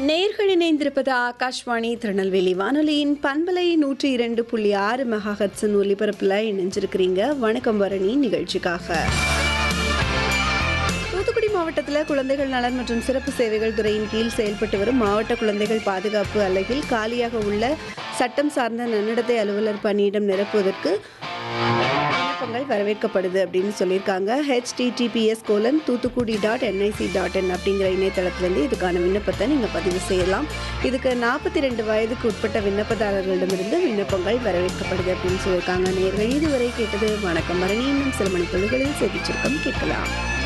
நேர்கள் இணைந்திருப்பது ஆகாஷ்வாணி திருநெல்வேலி வானொலியின் பண்பலை நூற்றி இரண்டு புள்ளி ஆறு மெகாஹட்ஸின் ஒலிபரப்பில் இணைஞ்சிருக்கிறீங்க வணக்கம் பரணி நிகழ்ச்சிக்காக தூத்துக்குடி மாவட்டத்தில் குழந்தைகள் நலன் மற்றும் சிறப்பு சேவைகள் துறையின் கீழ் செயல்பட்டு வரும் மாவட்ட குழந்தைகள் பாதுகாப்பு அலகில் காலியாக உள்ள சட்டம் சார்ந்த நன்னடத்தை அலுவலர் பணியிடம் நிரப்புவதற்கு விண்ணப்பங்கள் வரவேற்கப்படுது அப்படின்னு சொல்லியிருக்காங்க HTTPS colon Thoothukudi dot NIC dot in அப்படிங்கிற இணையதளத்திலேருந்து இதுக்கான விண்ணப்பத்தை நீங்கள் பதிவு செய்யலாம் இதுக்கு நாற்பத்தி ரெண்டு வயதுக்கு உட்பட்ட விண்ணப்பதாரர்களிடமிருந்து விண்ணப்பங்கள் வரவேற்கப்படுது அப்படின்னு சொல்லியிருக்காங்க நேர்கள் இதுவரை கேட்டது வணக்கம் மரணி இன்னும் சில மணித்துளிகளில் செய்திச் சுருக்கம் கேட்கலாம்